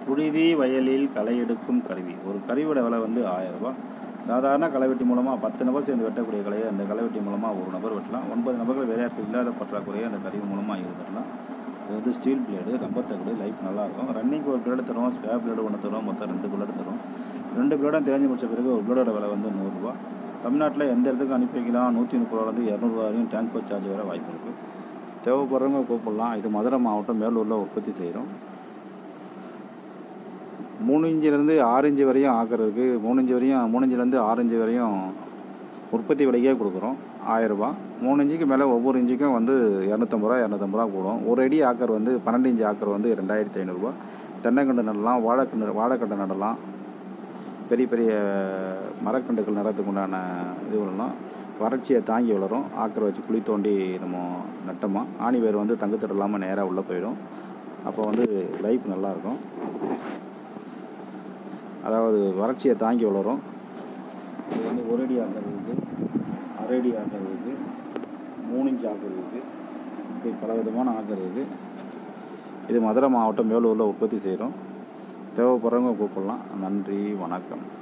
புழுதி வயலில் களை எடுக்கும் கருவி ஒரு கருவியோட விலை வந்து ஆயிரம் ரூபாய் சாதாரண களைவெட்டி மூலமாக பத்து நபர் சேர்ந்து வெட்டக்கூடிய கலையை அந்த களைவெட்டி மூலமாக ஒரு நபர் வெட்டலாம் ஒன்பது நபர்கள் விளையாட்டு இல்லாத பற்றாக்குறையை அந்த கருவி மூலமாக ஈடுபடலாம் இது வந்து ஸ்டீல் பிளேடு ரப்பர் தகடு லைஃப் நல்லாயிருக்கும் ரன்னிங் ஒரு பிளேடு தரும் ஸ்பேர் பிளேடு ஒன்று தரும் மொத்தம் ரெண்டு பிளேடு தரும் ரெண்டு பிளேடும் தேஞ்சு முடிச்ச பிறகு ஒரு பிளேடோட விலை வந்து நூறுரூவா தமிழ்நாட்டில் எந்த இடத்துக்கு அனுப்பி வைக்கலாம் நூற்றி முப்பது ரூபாலேருந்து இரநூறுவா வரையும் டேங்க் சார்ஜ் வர வாய்ப்பு இருக்குது தேவைப்படுறவங்க கூப்பிடலாம் இது மதுரை மாவட்டம் மேலூரில் உற்பத்தி செய்கிறோம் மூணு இன்ச்சிலேருந்து ஆறு இன்ச்சு வரையும் ஆக்கிறதுக்கு மூணு இன்ச்சு வரையும் மூணு இன்ச்சிலேருந்து ஆறு இன்ச்சு வரையும் உற்பத்தி விலைக்கே கொடுக்குறோம் ஆயிரரூபா மூணு இன்ச்சுக்கு மேலே ஒவ்வொரு இன்ச்சுக்கும் வந்து இரநூத்தம்பது ரூபா இரநூத்தம்பது ரூபா கூடும் ஒரு அடி ஆக்கர் வந்து பன்னெண்டு இன்ச்சு ஆக்கர் வந்து ரெண்டாயிரத்தி ஐநூறுரூவா தென்னங்கன்று நடலாம் வாழைக்கன்று வாழைக்கன்று நடலாம் பெரிய பெரிய மரக்கன்றுகள் நடத்துக்கு உண்டான இதுகளெல்லாம் வறட்சியை தாங்கி வளரும் ஆக்கரை வச்சு குழி தோண்டி நம்ம நட்டோமா ஆணி வேர் வந்து தங்குத்தட்டு இல்லாமல் நேராக உள்ளே போயிடும் அப்போ வந்து லைஃப் நல்லாயிருக்கும் அதாவது வறட்சியை தாங்கி வளரும் இது வந்து ஒரு அடி ஆக்கர் இருக்குது அரை அடி ஆக்கர் இருக்குது மூணு இன்ச் ஆக்கர் இருக்குது இப்படி பல விதமான ஆக்கர் இருக்குது இது மதுரை மாவட்டம் மேலூரில் உற்பத்தி செய்கிறோம் தேவைப்படுறவங்க கூப்பிடலாம் நன்றி வணக்கம்